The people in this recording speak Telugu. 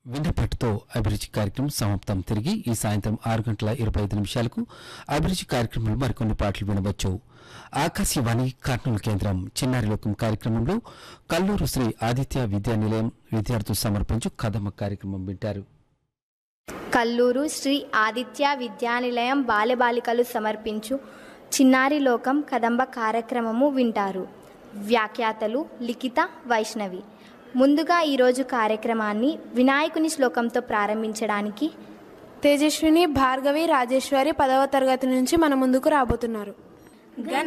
విన్నపాటుతో అభిరుచి కార్యక్రమం సమాప్తం తిరిగి ఈ సాయంత్రం ఆరు గంటల ఇరవై ఐదు నిమిషాలకు అభిరుచి కార్యక్రమంలో మరికొన్ని పాటలు వినవచ్చు ఆకాశవాణి కర్నూలు కేంద్రం చిన్నారి లోకం కార్యక్రమంలో కల్లూరు శ్రీ ఆదిత్య విద్యా నిలయం విద్యార్థులు సమర్పించు కథమ కార్యక్రమం వింటారు కల్లూరు శ్రీ ఆదిత్య విద్యానిలయం బాలబాలికలు సమర్పించు చిన్నారి లోకం కదంబ కార్యక్రమము వింటారు వ్యాఖ్యాతలు లిఖిత వైష్ణవి ముందుగా ఈరోజు కార్యక్రమాన్ని వినాయకుని శ్లోకంతో ప్రారంభించడానికి తేజస్విని భార్గవి రాజేశ్వరి పదవ తరగతి నుంచి మన ముందుకు రాబోతున్నారు గణ